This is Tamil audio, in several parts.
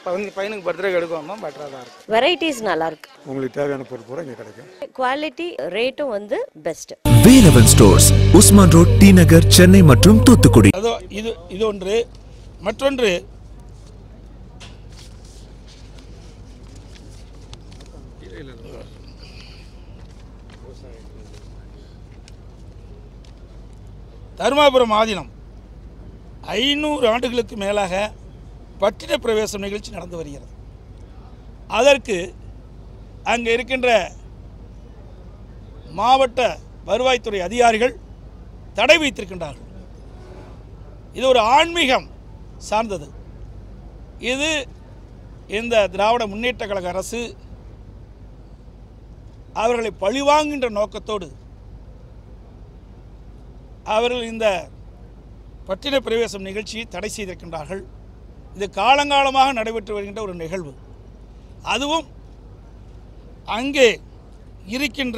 பையன் பையனுக்கு பர்த்டே எடுக்க வந்தோம் பெட்டராக தான் இருக்குது வெரைட்டிஸ் நல்லா இருக்கு உங்களுக்கு தேவையான பொருள் பூரா இங்கே கிடைக்கும் குவாலிட்டி ரேட்டும் வந்து best Velavan stores Usman road T Nagar Chennai மற்றும் தூத்துக்குடி அதோ இது இது ஒன்று மற்றொன்று தருமாபுரம் ஆதீனம் ஐநூறு ஆண்டுகளுக்கு மேலாக பட்டின பிரவேசம் நிகழ்ச்சி நடந்து வருகிறது அதற்கு அங்கே இருக்கின்ற மாவட்ட வருவாய்த்துறை அதிகாரிகள் தடை வைத்திருக்கின்றார்கள் இது ஒரு ஆன்மீகம் சார்ந்தது இது இந்த திராவிட முன்னேற்ற கழக அரசு அவர்களை பழிவாங்குகின்ற நோக்கத்தோடு அவர்கள் இந்த பட்டின பிரவேசம் நிகழ்ச்சியை தடை செய்திருக்கின்றார்கள் இது காலங்காலமாக நடைபெற்று வருகின்ற ஒரு நிகழ்வு அதுவும் அங்கே இருக்கின்ற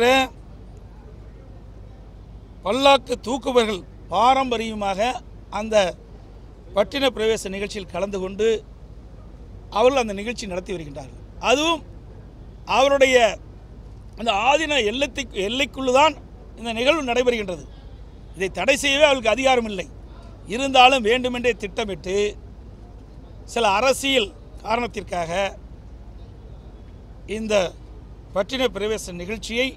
பல்லாக்கு தூக்குபவர்கள் பாரம்பரியமாக அந்த பட்டின பிரவேச நிகழ்ச்சியில் கலந்து கொண்டு அவர்கள் அந்த நிகழ்ச்சி நடத்தி வருகின்றார்கள் அதுவும் அவருடைய அந்த ஆதீன எல்லத்தை எல்லைக்குள்ளே தான் இந்த நிகழ்வு நடைபெறுகின்றது இதை தடை செய்யவே அவர்களுக்கு அதிகாரம் இல்லை இருந்தாலும் வேண்டுமென்றே திட்டமிட்டு சில அரசியல் காரணத்திற்காக இந்த பட்டின பிரவேச நிகழ்ச்சியை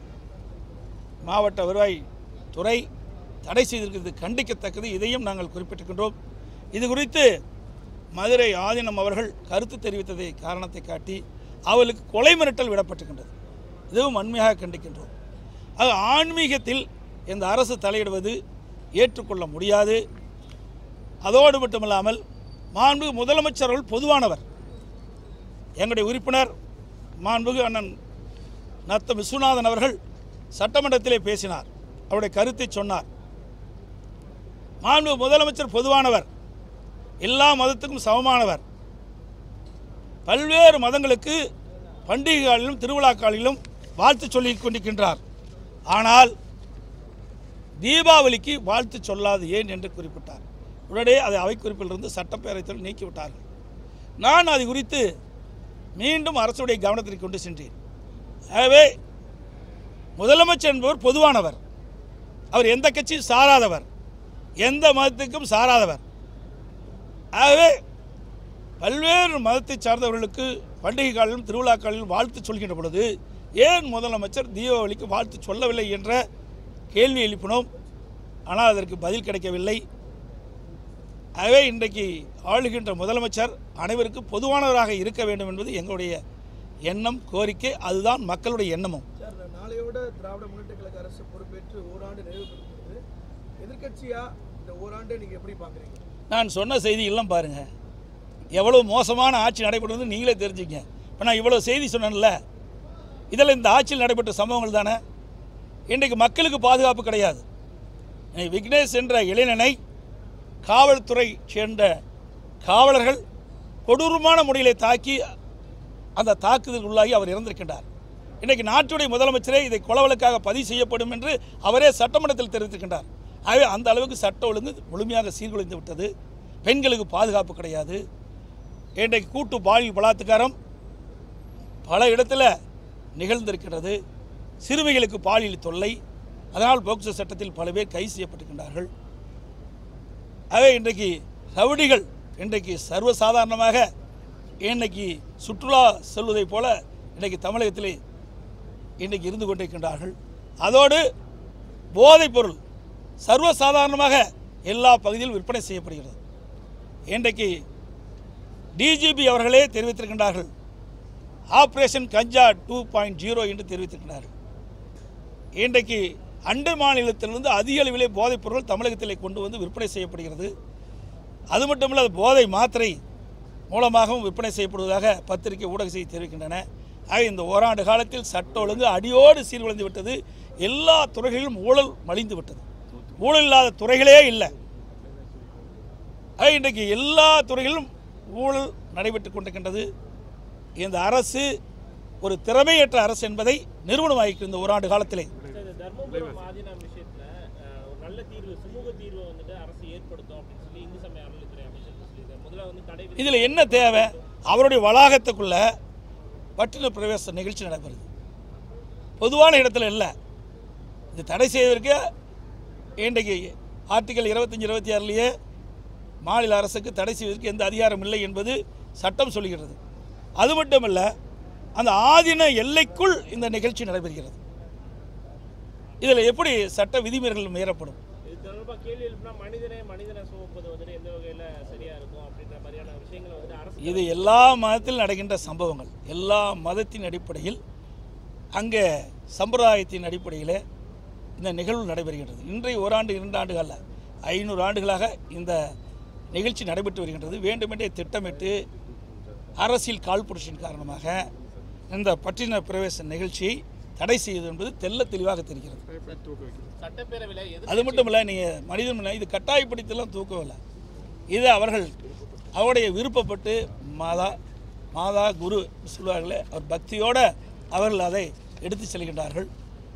மாவட்ட வருவாய் துறை தடை செய்திருக்கிறது கண்டிக்கத்தக்கது இதையும் நாங்கள் குறிப்பிட்டிருக்கின்றோம் இது குறித்து மதுரை ஆதீனம் அவர்கள் கருத்து தெரிவித்ததை காரணத்தை காட்டி அவர்களுக்கு கொலை மிரட்டல் விடப்பட்டிருக்கின்றது இதுவும் வன்மையாக கண்டிக்கின்றோம் அது ஆன்மீகத்தில் இந்த அரசு தலையிடுவது ஏற்றுக்கொள்ள முடியாது அதோடு மட்டுமல்லாமல் மாண்பு முதலமைச்சர் அவர்கள் பொதுவானவர் எங்களுடைய உறுப்பினர் மாண்புகு அண்ணன் நத்தம் விஸ்வநாதன் அவர்கள் சட்டமன்றத்திலே பேசினார் அவருடைய கருத்தை சொன்னார் மாண்பு முதலமைச்சர் பொதுவானவர் எல்லா மதத்துக்கும் சமமானவர் பல்வேறு மதங்களுக்கு பண்டிகைகளிலும் திருவிழாக்களிலும் வாழ்த்து சொல்லிக் கொண்டிருக்கின்றார் ஆனால் தீபாவளிக்கு வாழ்த்து சொல்லாது ஏன் என்று குறிப்பிட்டார் உடனே அதை அவை குறிப்பிலிருந்து சட்டப்பேரவைத்தில் நீக்கிவிட்டார்கள் நான் அது குறித்து மீண்டும் அரசுடைய கவனத்திற்கு கொண்டு சென்றேன் ஆகவே முதலமைச்சர் என்பவர் பொதுவானவர் அவர் எந்த கட்சியும் சாராதவர் எந்த மதத்துக்கும் சாராதவர் ஆகவே பல்வேறு மதத்தை சார்ந்தவர்களுக்கு பண்டிகை காலிலும் திருவிழாக்களிலும் வாழ்த்து சொல்கின்ற பொழுது ஏன் முதலமைச்சர் தீபாவளிக்கு வாழ்த்து சொல்லவில்லை என்ற கேள்வி எழுப்பினோம் ஆனால் அதற்கு பதில் கிடைக்கவில்லை ஆகவே இன்றைக்கு ஆளுகின்ற முதலமைச்சர் அனைவருக்கும் பொதுவானவராக இருக்க வேண்டும் என்பது எங்களுடைய எண்ணம் கோரிக்கை அதுதான் மக்களுடைய எண்ணமும் சார் நாளையோட திராவிட முன்னேற்ற கழக அரசு பொறுப்பேற்று ஓராண்டு நிறைவு பெறுகிறது எதிர்க்கட்சியா இந்த ஓராண்டை நீங்க எப்படி பாக்குறீங்க நான் சொன்ன செய்தி எல்லாம் பாருங்க எவ்வளவு மோசமான ஆட்சி நடைபெறுவது நீங்களே தெரிஞ்சுங்க இப்போ நான் இவ்வளோ செய்தி சொன்னேன்ல இதில் இந்த ஆட்சியில் நடைபெற்ற சம்பவங்கள் தானே இன்றைக்கு மக்களுக்கு பாதுகாப்பு கிடையாது இன்னைக்கு விக்னேஷ் என்ற இளைஞனை காவல்துறை சேர்ந்த காவலர்கள் கொடூரமான முறையிலே தாக்கி அந்த தாக்குதல் உள்ளாகி அவர் இறந்திருக்கின்றார் இன்றைக்கு நாட்டுடைய முதலமைச்சரே இதை கொலவலுக்காக பதிவு செய்யப்படும் என்று அவரே சட்டமன்றத்தில் தெரிவித்திருக்கின்றார் ஆகவே அந்த அளவுக்கு சட்ட ஒழுங்கு முழுமையாக சீர்குலைந்து விட்டது பெண்களுக்கு பாதுகாப்பு கிடையாது இன்றைக்கு கூட்டு பாலியல் பலாத்காரம் பல இடத்துல நிகழ்ந்திருக்கிறது சிறுமிகளுக்கு பாலியல் தொல்லை அதனால் போக்சோ சட்டத்தில் பல பேர் கைது செய்யப்பட்டிருக்கின்றார்கள் ஆகவே இன்றைக்கு ரவுடிகள் இன்றைக்கு சர்வசாதாரணமாக இன்னைக்கு சுற்றுலா செல்வதைப் போல இன்றைக்கு தமிழகத்திலே இன்றைக்கு இருந்து கொண்டிருக்கின்றார்கள் அதோடு போதைப் பொருள் சர்வசாதாரணமாக எல்லா பகுதியிலும் விற்பனை செய்யப்படுகிறது இன்றைக்கு டிஜிபி அவர்களே தெரிவித்திருக்கின்றார்கள் operation ganja two point zero என்று தெரிவித்திருக்கிறார்கள் இன்றைக்கு அண்டை மாநிலத்திலிருந்து அதிக அளவிலே போதைப் பொருள் தமிழகத்திலே கொண்டு வந்து விற்பனை செய்யப்படுகிறது அது மட்டுமல்ல அது போதை மாத்திரை மூலமாகவும் விற்பனை செய்யப்படுவதாக பத்திரிகை ஊடக செய்தி தெரிவிக்கின்றன ஆக இந்த ஓராண்டு காலத்தில் சட்ட ஒழுங்கு அடியோடு சீர்குலைந்து விட்டது எல்லா துறைகளிலும் ஊழல் மலிந்து விட்டது ஊழல் இல்லாத துறைகளே இல்லை ஆக இன்றைக்கு எல்லா துறைகளிலும் ஊழல் நடைபெற்றுக் கொண்டிருக்கின்றது இந்த அரசு ஒரு திறமையற்ற அரசு என்பதை நிறுவனமாகிருக்கு இந்த ஓராண்டு காலத்திலே இந்த தர்மபுரம் ஆதீனம் விஷயத்துல அஹ், ஒரு நல்ல தீர்வு சுமூக தீர்வு வந்துட்டு அரசு ஏற்படுத்தும் அப்படின்னு சொல்லி இந்து சமய அறநிலைத்துறை அமைச்சர் சொல்லியிருக்காரு முதல்ல வந்து தடை விதி- இதில் என்ன தேவை அவருடைய வளாகத்துக்குள்ள பட்டின பிரவேச நிகழ்ச்சி நடைபெறுது பொதுவான இடத்துல இல்லை இது தடை செய்வதற்கு இன்றைக்கு ஆர்டிகல் இருபத்தஞ்சி இருபத்தி ஆறுலேயே மாநில அரசுக்கு தடை செய்வதற்கு எந்த அதிகாரம் இல்லை என்பது சட்டம் சொல்கிறது அது மட்டுமல்ல அந்த ஆதீன எல்லைக்குள் இந்த நிகழ்ச்சி நடைபெறுகிறது இதில் எப்படி சட்ட விதிமீறல்கள் மீறப்படும் இது தொடர்பாக கேள்வி எழுப்பினா மனிதனே மனிதனை சுமப்பது வந்துட்டு எந்த வகையில் சரியா இருக்கும் அப்படின்ற மாதிரியான விஷயங்களை வந்துட்டு அரசு இது எல்லா மதத்தில் நடக்கின்ற சம்பவங்கள் எல்லா மதத்தின் அடிப்படையில் அங்கே சம்பிரதாயத்தின் அடிப்படையில் இந்த நிகழ்வு நடைபெறுகின்றது இன்றைய ஓராண்டு இரண்டு ஆண்டுகளில் ஐநூறு ஆண்டுகளாக இந்த நிகழ்ச்சி நடைபெற்று வருகின்றது வேண்டுமென்றே திட்டமிட்டு அரசியல் காழ்ப்புணர்ச்சியின் காரணமாக இந்த பட்டின பிரவேச நிகழ்ச்சியை தடை செய்வது என்பது தெல்ல தெளிவாக தெரிகிறது சட்டப்பேரவையில் எதிர் அது மட்டும் இல்லை நீங்கள் மனிதன் இல்லை, இது கட்டாயப்படுத்தலாம் தூக்கவில்லை இது அவர்கள் அவருடைய விருப்பப்பட்டு மாதா மாதா குரு சொல்வார்களே அவர் பக்தியோட அவர்கள் அதை எடுத்து செல்கின்றார்கள்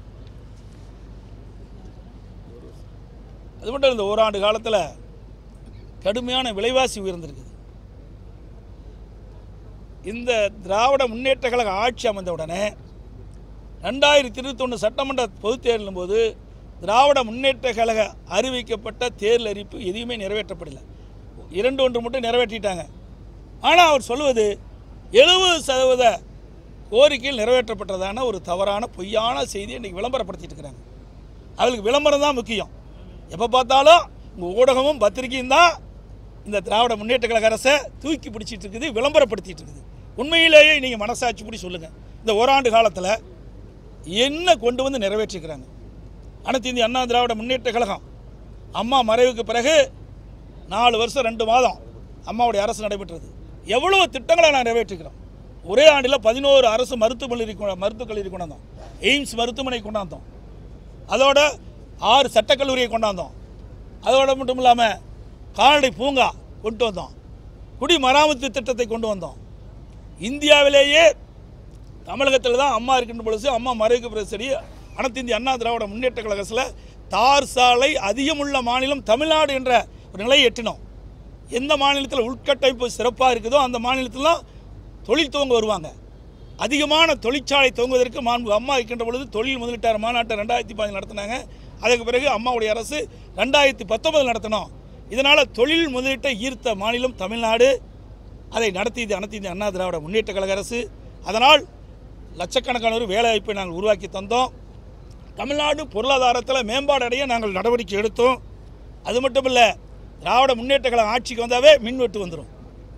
அது மட்டும் இல்ல, இந்த ஓராண்டு காலத்தில் கடுமையான விலைவாசி உயர்ந்திருக்குது இந்த திராவிட முன்னேற்ற கழக ஆட்சி அமைந்த உடனே ரெண்டாயிரத்தி இருபத்தொன்று சட்டமன்ற பொதுத் தேர்தலின் போது திராவிட முன்னேற்ற கழக அறிவிக்கப்பட்ட தேர்தல் அறிவிப்பு எதுவுமே நிறைவேற்றப்படலை இரண்டு ஒன்று மட்டும் நிறைவேற்றிட்டாங்க ஆனால் அவர் சொல்வது எழுபது சதவீத கோரிக்கையில் நிறைவேற்றப்பட்டதான ஒரு தவறான பொய்யான செய்தியை இன்றைக்கி விளம்பரப்படுத்திட்டு இருக்கிறாங்க அவங்களுக்கு விளம்பரம் தான் முக்கியம் எப்போ பார்த்தாலும் உங்கள் ஊடகமும் பத்திரிகையும் தான் இந்த திராவிட முன்னேற்ற கழக அரசை தூக்கி பிடிச்சிட்டு இருக்குது விளம்பரப்படுத்திட்டு இருக்குது உண்மையிலேயே நீங்கள் மனசாட்சி பிடி சொல்லுங்கள் இந்த ஓராண்டு காலத்தில் என்ன கொண்டு வந்து நிறைவேற்றிக்கிறாங்க அனைத்து இந்திய அண்ணா திராவிட முன்னேற்ற கழகம் அம்மா மறைவுக்கு பிறகு நாலு வருஷம் ரெண்டு மாதம் அம்மாவுடைய அரசு நடைபெற்றது எவ்வளவு திட்டங்களை நான் நிறைவேற்றிக்கிறோம் ஒரே ஆண்டில் பதினோரு அரசு மருத்துவமனை கொ- மருத்துவக் கல்லூரி கொண்டாந்தோம் எய்ம்ஸ் மருத்துவமனை கொண்டாந்தோம் அதோட ஆறு சட்டக்கல்லூரியை கொண்டாந்தோம் அதோட மட்டும் இல்லாமல் கால்நடை பூங்கா கொண்டு வந்தோம் குடி மராமத்து திட்டத்தை கொண்டு வந்தோம் இந்தியாவிலேயே தமிழகத்தில் தான் அம்மா இருக்கின்ற பொழுது அம்மா மறைவுக்கு பிறகு சரி அனைத்து இந்திய அண்ணா திராவிட முன்னேற்ற கழகத்தில் தார் சாலை அதிகமுள்ள மாநிலம் தமிழ்நாடு என்ற ஒரு நிலையை எட்டினோம் எந்த மாநிலத்தில் உள்கட்டமைப்பு சிறப்பாக இருக்குதோ அந்த மாநிலத்திலாம் தொழில் துவங்க வருவாங்க அதிகமான தொழிற்சாலை துவங்குவதற்கு மாண்பு அம்மா இருக்கின்ற பொழுது தொழில் முதலீட்டாளர் மாநாட்டை ரெண்டாயிரத்தி பதினஞ்சு நடத்தினாங்க அதுக்கு பிறகு அம்மாவுடைய அரசு ரெண்டாயிரத்தி பத்தொன்பது நடத்தினோம் இதனால் தொழில் முதலீட்டை ஈர்த்த மாநிலம் தமிழ்நாடு அதை நடத்தியது அனைத்து இந்திய அண்ணா திராவிட முன்னேற்ற கழக அரசு அதனால் லட்சக்கணக்கானோர் வேலைவாய்ப்பை நாங்கள் உருவாக்கி தந்தோம் தமிழ்நாடு பொருளாதாரத்தில் மேம்பாடு அடைய நாங்கள் நடவடிக்கை எடுத்தோம் அது மட்டும் இல்லை திராவிட முன்னேற்ற கழகம் ஆட்சிக்கு வந்தாவே மின்வெட்டு வந்துடும்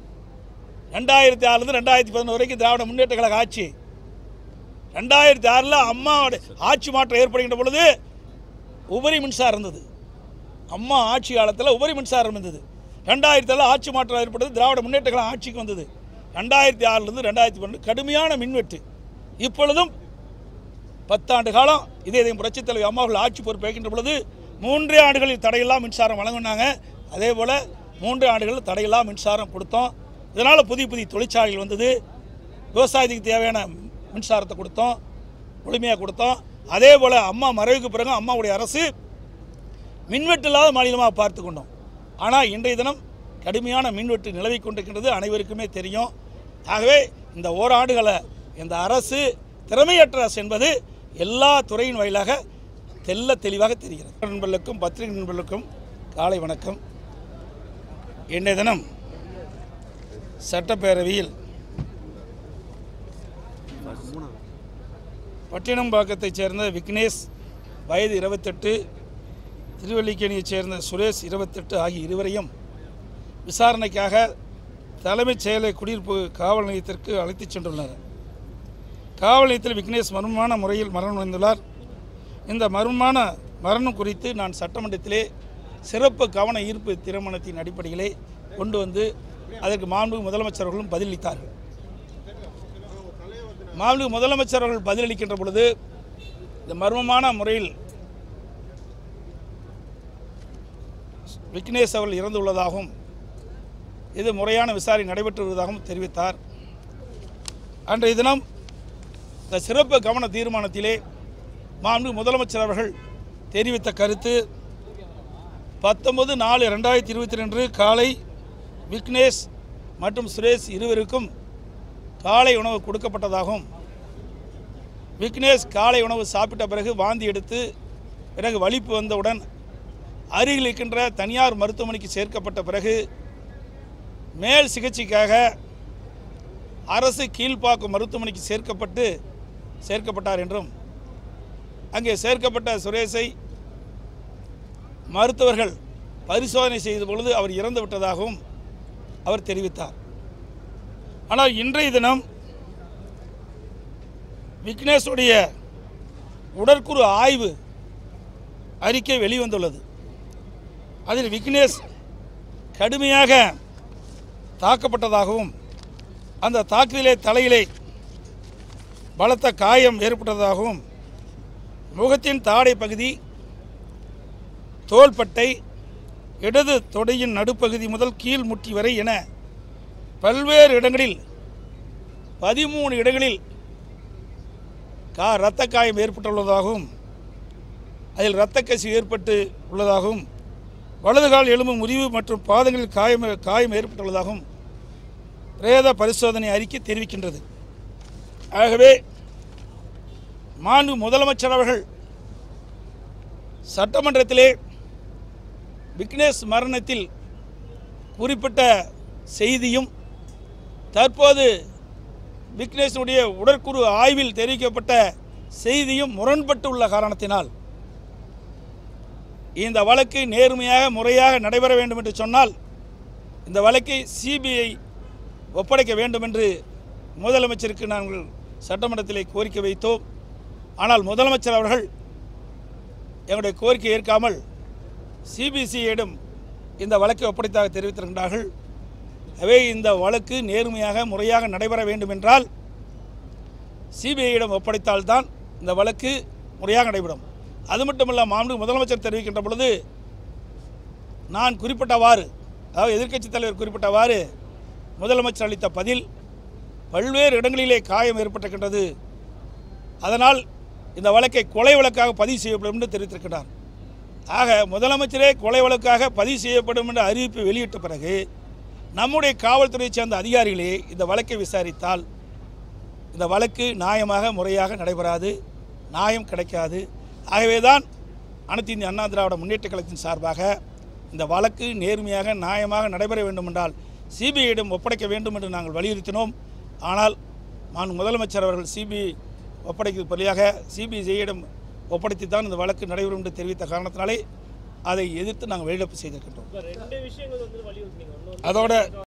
ரெண்டாயிரத்தி ஆறுலேருந்து ரெண்டாயிரத்தி பதினொன்று வரைக்கும் திராவிட முன்னேற்ற கழக ஆட்சி ரெண்டாயிரத்தி ஆறில் அம்மாவோட ஆட்சி மாற்றம் ஏற்படுகின்ற பொழுது உபரி மின்சாரம் இருந்தது அம்மா ஆட்சி காலத்தில் உபரி மின்சாரம் இருந்தது ரெண்டாயிரத்தி ஏழில் ஆட்சி மாற்றம் ஏற்பட்டது திராவிட முன்னேற்ற கழகம் ஆட்சிக்கு வந்தது ரெண்டாயிரத்தி ஆறிலிருந்து ரெண்டாயிரத்தி பன்னெண்டு கடுமையான மின்வெட்டு இப்பொழுதும் பத்தாண்டு காலம் இதே இதே புரட்சித் தலைவர் அம்மாவர்கள் ஆட்சி பொறுப்பேற்கின்ற பொழுது மூன்றே ஆண்டுகளில் தடையில்லா மின்சாரம் வழங்கினாங்க அதே போல் மூன்று ஆண்டுகளில் தடையில்லா மின்சாரம் கொடுத்தோம் இதனால் புதிய புதிய தொழிற்சாலைகள் வந்தது விவசாயத்துக்கு தேவையான மின்சாரத்தை கொடுத்தோம் முழுமையாக கொடுத்தோம் அதே போல் அம்மா மறைவுக்கு பிறகு அம்மாவுடைய அரசு மின்வெட்டு இல்லாத மாநிலமாக பார்த்து கொண்டோம் ஆனால் இன்றைய தினம் கடுமையான மின்வெட்டு நிலவி கொண்டிருக்கின்றது அனைவருக்குமே தெரியும் ஆகவே இந்த ஓராண்டுகளை இந்த அரசு திறமையற்ற அரசு என்பது எல்லா துறையின் வாயிலாக தெல்ல தெளிவாக தெரிகிறது நண்பர்களுக்கும் பத்திரிகை நண்பர்களுக்கும் காலை வணக்கம் இன்றைய தினம் சட்டப்பேரவையில் பட்டினம்பாக்கத்தைச் சேர்ந்த விக்னேஷ் வயது இருபத்தெட்டு திருவல்லிக்கேணியைச் சேர்ந்த சுரேஷ் இருபத்தெட்டு ஆகிய இருவரையும் விசாரணைக்காக தலைமைச் செயலர் குடியிருப்பு காவல் நிலையத்திற்கு அழைத்துச் சென்றுள்ளனர் காவல் நிலையத்தில் விக்னேஷ் மர்மமான முறையில் மரணம் அடைந்துள்ளார் இந்த மர்மமான மரணம் குறித்து நான் சட்டமன்றத்திலே சிறப்பு கவன ஈர்ப்பு திருமணத்தின் அடிப்படையிலே கொண்டு வந்து அதற்கு மாண்புமிகு முதலமைச்சர் அவர்களும் பதிலளித்தார்கள் மாண்புமிகு முதலமைச்சர் அவர்கள் பதிலளிக்கின்ற பொழுது இந்த மர்மமான முறையில் விக்னேஷ் அவர்கள் இறந்துள்ளதாகவும் இது முறையான விசாரணை நடைபெற்று வருவதாகவும் தெரிவித்தார் அன்றைய தினம் இந்த சிறப்பு கவன தீர்மானத்திலே மாண்பு முதலமைச்சர் அவர்கள் தெரிவித்த கருத்து பத்தொன்பது நாலு ரெண்டாயிரத்தி இருபத்தி ரெண்டு காலை விக்னேஷ் மற்றும் சுரேஷ் இருவருக்கும் காலை உணவு கொடுக்கப்பட்டதாகவும் விக்னேஷ் காலை உணவு சாப்பிட்ட பிறகு வாந்தி எடுத்து பிறகு வலிப்பு வந்தவுடன் அருகில் இருக்கின்ற தனியார் மருத்துவமனைக்கு சேர்க்கப்பட்ட பிறகு மேல் சிகிச்சைக்காக அரசு கீழ்ப்பாக்கம் மருத்துவமனைக்கு சேர்க்கப்பட்டு சேர்க்கப்பட்டார் என்றும் அங்கே சேர்க்கப்பட்ட சுரேஷை மருத்துவர்கள் பரிசோதனை செய்த பொழுது அவர் இறந்து விட்டதாகவும் அவர் தெரிவித்தார் ஆனால் இன்றைய தினம் விக்னேஷுடைய உடற்குறு ஆய்வு அறிக்கை வெளிவந்துள்ளது அதில் விக்னேஷ் கடுமையாக தாக்கப்பட்டதாகவும் அந்த தாக்குதலே தலையிலே பலத்த காயம் ஏற்பட்டதாகவும் முகத்தின் தாடை பகுதி தோள்பட்டை இடது தொடையின் நடுப்பகுதி முதல் கீழ் முட்டி வரை என பல்வேறு இடங்களில் பதிமூணு இடங்களில் கா இரத்த காயம் ஏற்பட்டுள்ளதாகவும் அதில் இரத்த கசிவு ஏற்பட்டு உள்ளதாகவும் வலதுகால் எலும்பு முறிவு மற்றும் பாதங்களில் காயம் காயம் ஏற்பட்டுள்ளதாகவும் பிரேத பரிசோதனை அறிக்கை தெரிவிக்கின்றது ஆகவே மாண்பு முதலமைச்சர் அவர்கள் சட்டமன்றத்திலே விக்னேஷ் மரணத்தில் குறிப்பிட்ட செய்தியும் தற்போது விக்னேஷனுடைய உடற்குறு ஆய்வில் தெரிவிக்கப்பட்ட செய்தியும் முரண்பட்டு உள்ள காரணத்தினால் இந்த வழக்கு நேர்மையாக முறையாக நடைபெற வேண்டும் என்று சொன்னால் இந்த வழக்கை சிபிஐ ஒப்படைக்க வேண்டும் என்று முதலமைச்சருக்கு நாங்கள் சட்டமன்றத்திலே கோரிக்கை வைத்தோம் ஆனால் முதலமைச்சர் அவர்கள் எங்களுடைய கோரிக்கை ஏற்காமல் சிபிசிஐயிடம் இந்த வழக்கை ஒப்படைத்தாக தெரிவித்திருக்கின்றார்கள் எனவே இந்த வழக்கு நேர்மையாக முறையாக நடைபெற வேண்டும் என்றால் சிபிஐயிடம் ஒப்படைத்தால்தான் இந்த வழக்கு முறையாக நடைபெறும் அது மட்டுமல்ல மாண்பு முதலமைச்சர் தெரிவிக்கின்ற பொழுது நான் குறிப்பிட்டவாறு அதாவது எதிர்க்கட்சித் தலைவர் குறிப்பிட்டவாறு முதலமைச்சர் அளித்த பதில் பல்வேறு இடங்களிலே காயம் ஏற்பட்டிருக்கின்றது அதனால் இந்த வழக்கை கொலை வழக்காக பதிவு செய்யப்படும் என்று தெரிவித்திருக்கிறார் ஆக முதலமைச்சரே கொலை வழக்காக பதிவு செய்யப்படும் என்ற அறிவிப்பு வெளியிட்ட பிறகு நம்முடைய காவல்துறையைச் சேர்ந்த அதிகாரிகளே இந்த வழக்கை விசாரித்தால் இந்த வழக்கு நியாயமாக முறையாக நடைபெறாது நியாயம் கிடைக்காது ஆகவே தான் அனைத்து இந்திய அண்ணா திராவிட முன்னேற்ற கழகத்தின் சார்பாக இந்த வழக்கு நேர்மையாக நியாயமாக நடைபெற வேண்டுமென்றால் சிபிஐயிடம் ஒப்படைக்க வேண்டும் என்று நாங்கள் வலியுறுத்தினோம் ஆனால் நான் முதலமைச்சர் அவர்கள் சிபிஐ ஒப்படைக்க பதிலாக சிபிசிஐயிடம் ஒப்படைத்து தான் இந்த வழக்கு நடைபெறும் என்று தெரிவித்த காரணத்தினாலே அதை எதிர்த்து நாங்கள் வெளியிடப்பு செய்திருக்கின்றோம் இப்ப ரெண்டு விஷயங்கள் வந்து வலியுறுத்தினீங்க ஒன்று அதோட